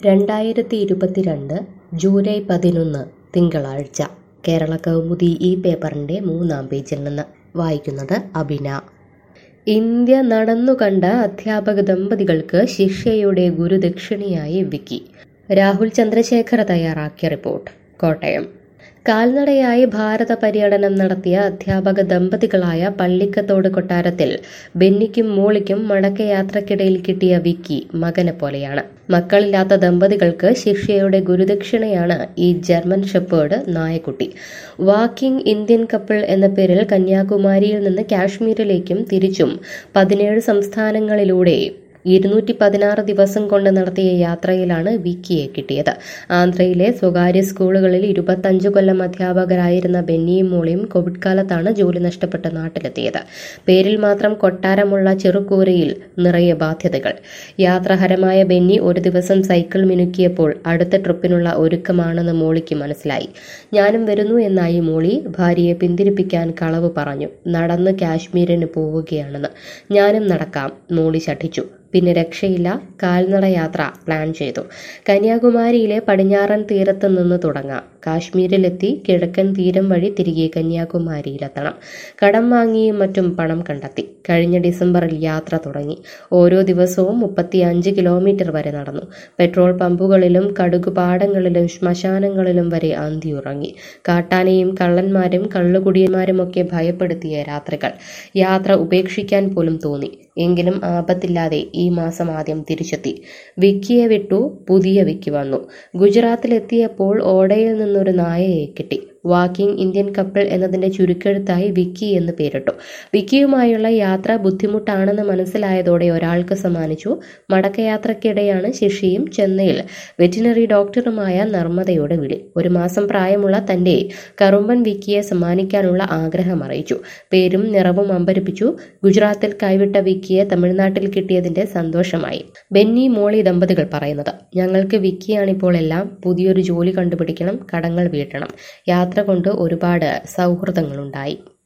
രണ്ടായിരത്തി ഇരുപത്തിരണ്ട് ജൂലൈ പതിനൊന്ന് തിങ്കളാഴ്ച കേരള കൗമുദി ഈ പേപ്പറിൻ്റെ മൂന്നാം പേജിൽ നിന്ന് വായിക്കുന്നത് അബിന ഇന്ത്യ നടന്നുകണ്ട അധ്യാപക ദമ്പതികൾക്ക് ശിക്ഷയുടെ ഗുരുദക്ഷിണയായി വിക്കി രാഹുൽ ചന്ദ്രശേഖർ തയ്യാറാക്കിയ റിപ്പോർട്ട് കോട്ടയം കാൽനടയായി ഭാരത പര്യടനം നടത്തിയ അധ്യാപക ദമ്പതികളായ പള്ളിക്കത്തോട് കൊട്ടാരത്തിൽ ബെന്നിക്കും മോളിക്കും മടക്കയാത്രക്കിടയിൽ കിട്ടിയ വിക്കി മകനെ പോലെയാണ് മക്കളില്ലാത്ത ദമ്പതികൾക്ക് ശിക്ഷയുടെ ഗുരുദക്ഷിണയാണ് ഈ ജർമ്മൻ ഷെപ്പേർഡ് നായക്കുട്ടി വാക്കിംഗ് ഇന്ത്യൻ കപ്പിൾ എന്ന പേരിൽ കന്യാകുമാരിയിൽ നിന്ന് കാശ്മീരിലേക്കും തിരിച്ചും പതിനേഴ് സംസ്ഥാനങ്ങളിലൂടെ ഇരുന്നൂറ്റി പതിനാറ് ദിവസം കൊണ്ട് നടത്തിയ യാത്രയിലാണ് വിക്കിയെ കിട്ടിയത് ആന്ധ്രയിലെ സ്വകാര്യ സ്കൂളുകളിൽ ഇരുപത്തഞ്ച് കൊല്ലം അധ്യാപകരായിരുന്ന ബെന്നിയും മോളിയും കോവിഡ് കാലത്താണ് ജോലി നഷ്ടപ്പെട്ട് നാട്ടിലെത്തിയത് പേരിൽ മാത്രം കൊട്ടാരമുള്ള ചെറുകൂരയിൽ നിറയെ ബാധ്യതകൾ യാത്രഹരമായ ബെന്നി ഒരു ദിവസം സൈക്കിൾ മിനുക്കിയപ്പോൾ അടുത്ത ട്രിപ്പിനുള്ള ഒരുക്കമാണെന്ന് മോളിക്ക് മനസ്സിലായി ഞാനും വരുന്നു എന്നായി മോളി ഭാര്യയെ പിന്തിരിപ്പിക്കാൻ കളവ് പറഞ്ഞു നടന്ന് കാശ്മീരിന് പോവുകയാണെന്ന് ഞാനും നടക്കാം മോളി ശഠിച്ചു പിന്നെ രക്ഷയില്ല കാൽനട യാത്ര പ്ലാൻ ചെയ്തു കന്യാകുമാരിയിലെ പടിഞ്ഞാറൻ തീരത്ത് നിന്ന് തുടങ്ങാം കാശ്മീരിലെത്തി കിഴക്കൻ തീരം വഴി തിരികെ കന്യാകുമാരിയിലെത്തണം കടം വാങ്ങിയും മറ്റും പണം കണ്ടെത്തി കഴിഞ്ഞ ഡിസംബറിൽ യാത്ര തുടങ്ങി ഓരോ ദിവസവും മുപ്പത്തിയഞ്ച് കിലോമീറ്റർ വരെ നടന്നു പെട്രോൾ പമ്പുകളിലും കടുകുപാടങ്ങളിലും ശ്മശാനങ്ങളിലും വരെ അന്തിയുറങ്ങി കാട്ടാനയും കള്ളന്മാരും കള്ളുകുടിയന്മാരുമൊക്കെ ഭയപ്പെടുത്തിയ രാത്രികൾ യാത്ര ഉപേക്ഷിക്കാൻ പോലും തോന്നി എങ്കിലും ആപത്തില്ലാതെ ഈ മാസം ആദ്യം തിരിച്ചെത്തി വിക്കിയെ വിട്ടു പുതിയ വിക്കി വന്നു ഗുജറാത്തിലെത്തിയപ്പോൾ ഓടയിൽ നിന്നൊരു നായയെ കിട്ടി വാക്കിംഗ് ഇന്ത്യൻ കപ്പിൾ എന്നതിന്റെ ചുരുക്കെഴുത്തായി വിക്കി എന്ന് പേരിട്ടു വിക്കിയുമായുള്ള യാത്ര ബുദ്ധിമുട്ടാണെന്ന് മനസ്സിലായതോടെ ഒരാൾക്ക് സമ്മാനിച്ചു മടക്കയാത്രക്കിടെയാണ് ശിഷിയും ചെന്നൈയിൽ വെറ്റിനറി ഡോക്ടറുമായ നർമ്മദയുടെ വിളി ഒരു മാസം പ്രായമുള്ള തന്റെ കറുമ്പൻ വിക്കിയെ സമ്മാനിക്കാനുള്ള ആഗ്രഹം അറിയിച്ചു പേരും നിറവും അമ്പരിപ്പിച്ചു ഗുജറാത്തിൽ കൈവിട്ട വിക്കിയെ തമിഴ്നാട്ടിൽ കിട്ടിയതിന്റെ സന്തോഷമായി ബെന്നി മോളി ദമ്പതികൾ പറയുന്നത് ഞങ്ങൾക്ക് വിക്കിയാണിപ്പോൾ എല്ലാം പുതിയൊരു ജോലി കണ്ടുപിടിക്കണം കടങ്ങൾ വീട്ടണം യാത്ര കൊണ്ട് ഒരുപാട് സൗഹൃദങ്ങളുണ്ടായി